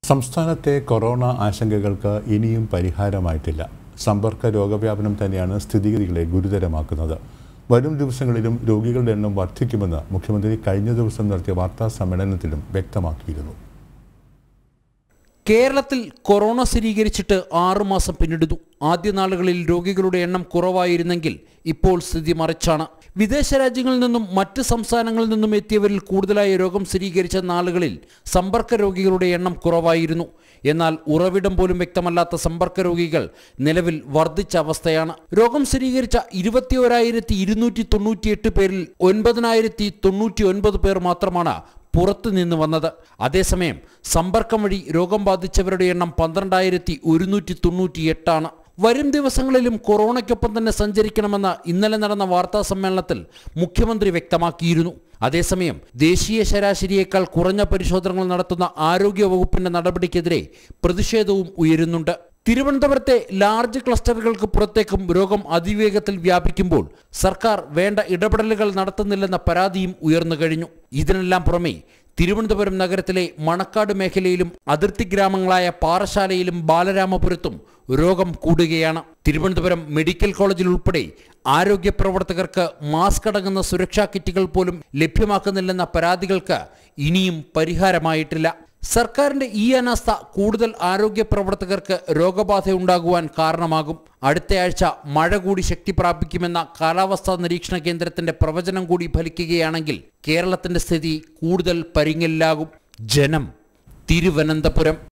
സംസ്ഥാനത്തെ കൊറോണ ആശങ്കകൾക്ക് ഇനിയും പരിഹാരമായിട്ടില്ല സമ്പർക്ക രോഗവ്യാപനം തന്നെയാണ് സ്ഥിതിഗതികളെ ഗുരുതരമാക്കുന്നത് വരും ദിവസങ്ങളിലും രോഗികളുടെ എണ്ണം വർദ്ധിക്കുമെന്ന് മുഖ്യമന്ത്രി കഴിഞ്ഞ ദിവസം നടത്തിയ വാർത്താ സമ്മേളനത്തിലും വ്യക്തമാക്കിയിരുന്നു കേരളത്തിൽ കൊറോണ സ്ഥിരീകരിച്ചിട്ട് ആറുമാസം പിന്നിടുന്നു ആദ്യ നാളുകളിൽ രോഗികളുടെ എണ്ണം കുറവായിരുന്നെങ്കിൽ ഇപ്പോൾ സ്ഥിതി മറിച്ചാണ് വിദേശ രാജ്യങ്ങളിൽ നിന്നും മറ്റ് സംസ്ഥാനങ്ങളിൽ നിന്നും എത്തിയവരിൽ കൂടുതലായി രോഗം സ്ഥിരീകരിച്ച നാളുകളിൽ സമ്പർക്ക രോഗികളുടെ എണ്ണം കുറവായിരുന്നു എന്നാൽ ഉറവിടം പോലും വ്യക്തമല്ലാത്ത സമ്പർക്ക രോഗികൾ നിലവിൽ വർദ്ധിച്ച അവസ്ഥയാണ് രോഗം സ്ഥിരീകരിച്ച ഇരുപത്തിയോരായിരത്തി ഇരുന്നൂറ്റി തൊണ്ണൂറ്റിയെട്ട് പേരിൽ ഒൻപതിനായിരത്തി തൊണ്ണൂറ്റി ഒൻപത് പേർ മാത്രമാണ് പുറത്തു നിന്ന് വന്നത് അതേസമയം സമ്പർക്കം വഴി രോഗം ബാധിച്ചവരുടെ എണ്ണം പന്ത്രണ്ടായിരത്തി ഒരുന്നൂറ്റി തൊണ്ണൂറ്റി എട്ടാണ് വരും ദിവസങ്ങളിലും കൊറോണയ്ക്കൊപ്പം തന്നെ സഞ്ചരിക്കണമെന്ന് ഇന്നലെ നടന്ന വാർത്താ സമ്മേളനത്തിൽ മുഖ്യമന്ത്രി വ്യക്തമാക്കിയിരുന്നു അതേസമയം ദേശീയ ശരാശരിയേക്കാൾ കുറഞ്ഞ പരിശോധനകൾ നടത്തുന്ന ആരോഗ്യ വകുപ്പിന്റെ നടപടിക്കെതിരെ പ്രതിഷേധവും ഉയരുന്നുണ്ട് തിരുവനന്തപുരത്തെ ലാർജ് ക്ലസ്റ്ററുകൾക്ക് പുറത്തേക്കും രോഗം അതിവേഗത്തിൽ വ്യാപിക്കുമ്പോൾ സർക്കാർ വേണ്ട ഇടപെടലുകൾ നടത്തുന്നില്ലെന്ന പരാതിയും ഉയർന്നു കഴിഞ്ഞു ഇതിനെല്ലാം പുറമെ തിരുവനന്തപുരം നഗരത്തിലെ മണക്കാട് മേഖലയിലും അതിർത്തി ഗ്രാമങ്ങളായ പാറശാലയിലും ബാലരാമപുരത്തും രോഗം കൂടുകയാണ് തിരുവനന്തപുരം മെഡിക്കൽ കോളേജിൽ ഉൾപ്പെടെ ആരോഗ്യ പ്രവർത്തകർക്ക് മാസ്ക് അടങ്ങുന്ന സുരക്ഷാ കിറ്റുകൾ പോലും ലഭ്യമാക്കുന്നില്ലെന്ന പരാതികൾക്ക് ഇനിയും പരിഹാരമായിട്ടില്ല സർക്കാരിന്റെ ഈ അനാസ്ഥ കൂടുതൽ ആരോഗ്യ പ്രവർത്തകർക്ക് രോഗബാധയുണ്ടാകുവാൻ കാരണമാകും അടുത്തയാഴ്ച മഴ കൂടി ശക്തി പ്രാപിക്കുമെന്ന കാലാവസ്ഥാ നിരീക്ഷണ കേന്ദ്രത്തിന്റെ പ്രവചനം കൂടി ഫലിക്കുകയാണെങ്കിൽ കേരളത്തിന്റെ സ്ഥിതി കൂടുതൽ പരിങ്ങലിലാകും ജനം തിരുവനന്തപുരം